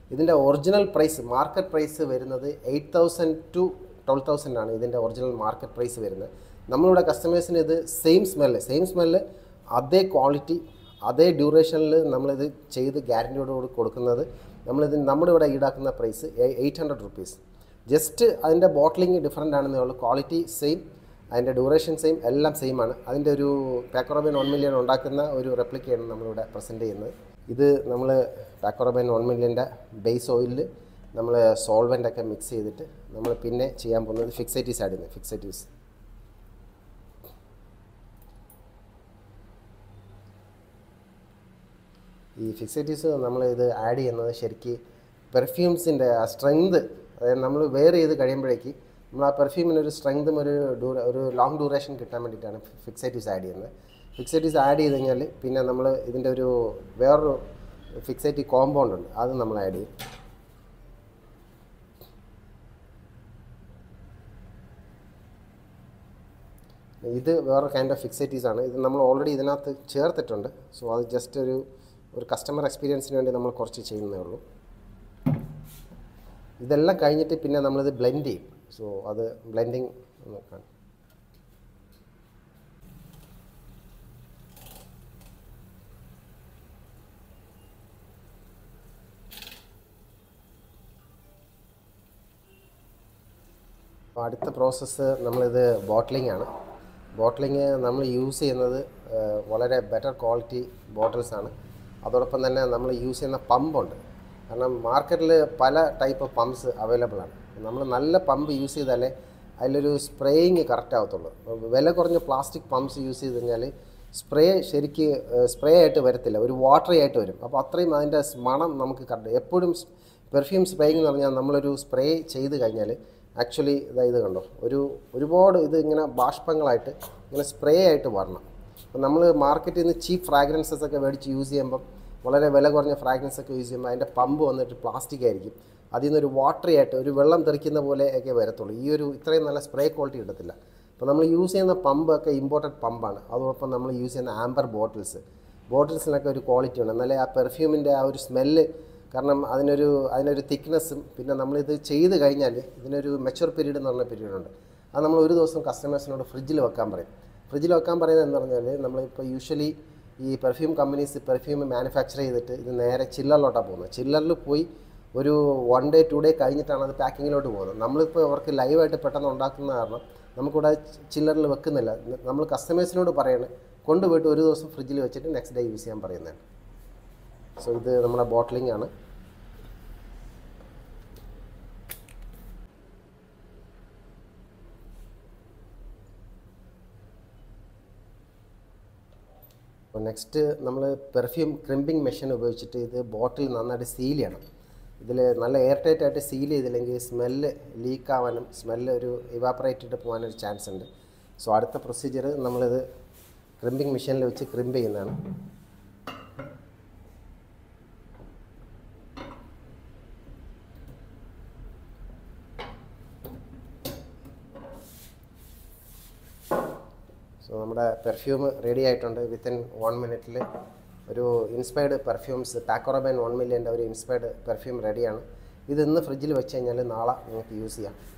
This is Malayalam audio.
ഇതിൻ്റെ ഒറിജിനൽ പ്രൈസ് മാർക്കറ്റ് പ്രൈസ് വരുന്നത് eight thousand two twelve thousand ആണ് ഇതിൻ്റെ ഒറിജിനൽ മാർക്കറ്റ് പ്രൈസ് വരുന്നത് നമ്മളിവിടെ കസ്റ്റമേഴ്സിന് ഇത് സെയിം സ്മെല്ല് സെയിം സ്മെല്ല് അതേ ക്വാളിറ്റി അതേ ഡ്യൂറേഷനിൽ നമ്മളിത് ചെയ്ത് ഗ്യാരൻറ്റിയോടുകൂടി കൊടുക്കുന്നത് നമ്മളിത് നമ്മുടെ ഇവിടെ ഈടാക്കുന്ന price eight hundred rupees just അതിൻ്റെ ബോട്ടിലിംഗ് ഡിഫറെൻ്റ് ആണെന്നേ ഉള്ളൂ ക്വാളിറ്റി സെയിം അതിൻ്റെ ഡ്യൂറേഷൻ സെയിം എല്ലാം സെയിം ആണ് അതിൻ്റെ ഒരു പാക്കറോബൈൻ വൺ മില്യൺ ഉണ്ടാക്കുന്ന ഒരു റെപ്ലിക്കയാണ് നമ്മളിവിടെ പ്രസൻറ്റ് ചെയ്യുന്നത് ഇത് നമ്മൾ പാക്കറോബൈൻ വൺ മില്യൻ്റെ ബേസ് ഓയിലിൽ നമ്മൾ സോൾവെൻ്റ് ഒക്കെ മിക്സ് ചെയ്തിട്ട് നമ്മൾ പിന്നെ ചെയ്യാൻ പോകുന്നത് ഫിക്സൈറ്റീസ് ആഡ് ചെയ്യുന്നത് ഫിക്സൈറ്റീസ് ഈ ഫിക്സൈറ്റീസ് നമ്മൾ ഇത് ആഡ് ചെയ്യുന്നത് ശരിക്ക് പെർഫ്യൂംസിൻ്റെ ആ സ്ട്രെങ്ത് അതായത് നമ്മൾ വെയർ ചെയ്ത് കഴിയുമ്പോഴേക്ക് നമ്മൾ ആ പെർഫ്യൂമിന് ഒരു സ്ട്രെങ്തും ഒരു ഡ്യൂറ ഒരു ലോങ് ഡ്യൂറേഷൻ കിട്ടാൻ വേണ്ടിയിട്ടാണ് ഫിക്സൈറ്റീസ് ആഡ് ചെയ്യുന്നത് ഫിക്സൈറ്റീസ് ആഡ് ചെയ്ത് കഴിഞ്ഞാൽ പിന്നെ നമ്മൾ ഇതിൻ്റെ ഒരു വേറൊരു ഫിക്സൈറ്റി കോമ്പൗണ്ട് ഉണ്ട് അത് നമ്മൾ ആഡ് ചെയ്യും ഇത് വേറെ കൈൻഡ് ഓഫ് ഫിക്സൈറ്റീസ് ആണ് ഇത് നമ്മൾ ഓൾറെഡി ഇതിനകത്ത് ചേർത്തിട്ടുണ്ട് സോ അത് ജസ്റ്റ് ഒരു ഒരു കസ്റ്റമർ എക്സ്പീരിയൻസിന് വേണ്ടി നമ്മൾ കുറച്ച് ചെയ്യുന്നേ ഉള്ളൂ ഇതെല്ലാം കഴിഞ്ഞിട്ട് പിന്നെ നമ്മളിത് ബ്ലെൻഡ് ചെയ്യും സോ അത് ബ്ലെൻഡിങ് ഒന്ന് കാണും അപ്പോൾ അടുത്ത പ്രോസസ്സ് നമ്മളിത് ബോട്ടിലിംഗ് ആണ് ബോട്ടിലിംഗ് നമ്മൾ യൂസ് ചെയ്യുന്നത് ആ, വളരെ ബെറ്റർ ക്വാളിറ്റി ബോട്ടിൽസ് ആണ് അതോടൊപ്പം തന്നെ നമ്മൾ യൂസ് ചെയ്യുന്ന പമ്പുണ്ട് കാരണം മാർക്കറ്റിൽ പല ടൈപ്പ് ഓഫ് പമ്പ്സ് അവൈലബിൾ ആണ് നമ്മൾ നല്ല പമ്പ് യൂസ് ചെയ്താലേ അതിലൊരു സ്പ്രേയിങ് കറക്റ്റ് ആവത്തുള്ളൂ വില കുറഞ്ഞ പ്ലാസ്റ്റിക് പമ്പ്സ് യൂസ് ചെയ്ത് കഴിഞ്ഞാൽ സ്പ്രേ ശരിക്ക് സ്പ്രേ ആയിട്ട് വരത്തില്ല ഒരു വാട്ടറി ആയിട്ട് വരും അപ്പോൾ അത്രയും അതിൻ്റെ മണം നമുക്ക് കറക്റ്റ് എപ്പോഴും പെർഫ്യൂം സ്പ്രേയിങ് എന്ന് പറഞ്ഞാൽ നമ്മളൊരു സ്പ്രേ ചെയ്ത് കഴിഞ്ഞാൽ ആക്ച്വലി ഇതാ ഇത് കണ്ടോ ഒരു ഒരുപാട് ഇത് ഇങ്ങനെ ബാഷ്പങ്ങളായിട്ട് ഇങ്ങനെ സ്പ്രേ ആയിട്ട് വരണം അപ്പോൾ നമ്മൾ മാർക്കറ്റിൽ നിന്ന് ചീപ്പ് ഫ്രാഗ്രൻസസ് ഒക്കെ മേടിച്ച് യൂസ് ചെയ്യുമ്പം വളരെ വില കുറഞ്ഞ ഫ്രാഗ്രൻസ് ഒക്കെ യൂസ് ചെയ്യുമ്പോൾ അതിൻ്റെ പമ്പ് വന്നിട്ട് പ്ലാസ്റ്റിക് ആയിരിക്കും അതിൽ നിന്നൊരു വാട്ടറി ആയിട്ട് ഒരു വെള്ളം തെറിക്കുന്ന പോലെ ഒക്കെ വരത്തുള്ളൂ ഈ ഒരു ഇത്രയും നല്ല സ്പ്രേ ക്വാളിറ്റി കിട്ടത്തില്ല അപ്പോൾ നമ്മൾ യൂസ് ചെയ്യുന്ന പമ്പ് ഒക്കെ ഇമ്പോർട്ടഡ് പമ്പാണ് അതോടൊപ്പം നമ്മൾ യൂസ് ചെയ്യുന്ന ആംബർ ബോട്ടിൽസ് ബോട്ടിൽസിനൊക്കെ ഒരു ക്വാളിറ്റി ഉണ്ട് എന്നാലേ ആ പെർഫ്യൂമിൻ്റെ ആ ഒരു സ്മെല്ല് കാരണം അതിനൊരു അതിനൊരു തിക്നെസ്സും പിന്നെ നമ്മളിത് ചെയ്ത് കഴിഞ്ഞാൽ ഇതിനൊരു മെച്ചുവർ പീരീഡ് എന്ന് പറഞ്ഞ പീരീഡ് ഉണ്ട് അത് നമ്മൾ ഒരു ദിവസം കസ്റ്റമേഴ്സിനോട് ഫ്രിഡ്ജിൽ വെക്കാൻ പറയും ഫ്രിഡ്ജിൽ വെക്കാൻ പറയുന്നത് എന്ന് പറഞ്ഞാൽ നമ്മളിപ്പോൾ യൂഷ്വലി ഈ പെർഫ്യൂം കമ്പനീസ് പെർഫ്യൂം മാനുഫാക്ചർ ചെയ്തിട്ട് ഇത് നേരെ ചില്ലറിലോട്ടാണ് പോകുന്നത് ചില്ലറിൽ പോയി ഒരു വൺ ഡേ ടു ഡേ കഴിഞ്ഞിട്ടാണ് അത് പാക്കിങ്ങിലോട്ട് പോകുന്നത് നമ്മളിപ്പോൾ അവർക്ക് ലൈവായിട്ട് പെട്ടെന്ന് ഉണ്ടാക്കുന്ന കാരണം നമുക്കിവിടെ ചില്ലറിൽ വെക്കുന്നില്ല നമ്മൾ കസ്റ്റമേഴ്സിനോട് പറയണേ കൊണ്ടുപോയിട്ട് ഒരു ദിവസം ഫ്രിഡ്ജിൽ വെച്ചിട്ട് നെക്സ്റ്റ് ഡേ യൂസ് ചെയ്യാൻ പറയുന്നതാണ് സോ ഇത് നമ്മുടെ ബോട്ടിലിംഗ് ആണ് അപ്പോൾ നെക്സ്റ്റ് നമ്മൾ പെർഫ്യൂം ക്രിമ്പിംഗ് മെഷീൻ ഉപയോഗിച്ചിട്ട് ഇത് ബോട്ടിൽ നന്നായിട്ട് സീൽ ചെയ്യണം ഇതിൽ നല്ല എയർ ടൈറ്റ് ആയിട്ട് സീൽ ചെയ്തില്ലെങ്കിൽ സ്മെല്ല് ലീക്ക് ആവാനും സ്മെല്ല് ഒരു ഇവാപ്പറേറ്റ് പോകാനൊരു ചാൻസ് ഉണ്ട് സോ അടുത്ത പ്രൊസീജിയർ നമ്മളിത് ക്രിമ്പിംഗ് മെഷീനിൽ വെച്ച് ക്രിമ്പ് ചെയ്യുന്നതാണ് സോ നമ്മുടെ പെർഫ്യൂം റെഡി ആയിട്ടുണ്ട് വിത്തിൻ വൺ മിനിറ്റിൽ ഒരു ഇൻസ്പയർഡ് പെർഫ്യൂംസ് പാക്കോറബൈൻ വൺ മില്യൻ്റെ ഒരു ഇൻസ്പയർഡ് പെർഫ്യൂം റെഡിയാണ് ഇത് ഇന്ന് ഫ്രിഡ്ജിൽ വെച്ച് കഴിഞ്ഞാൽ നാളെ നിങ്ങൾക്ക് യൂസ് ചെയ്യാം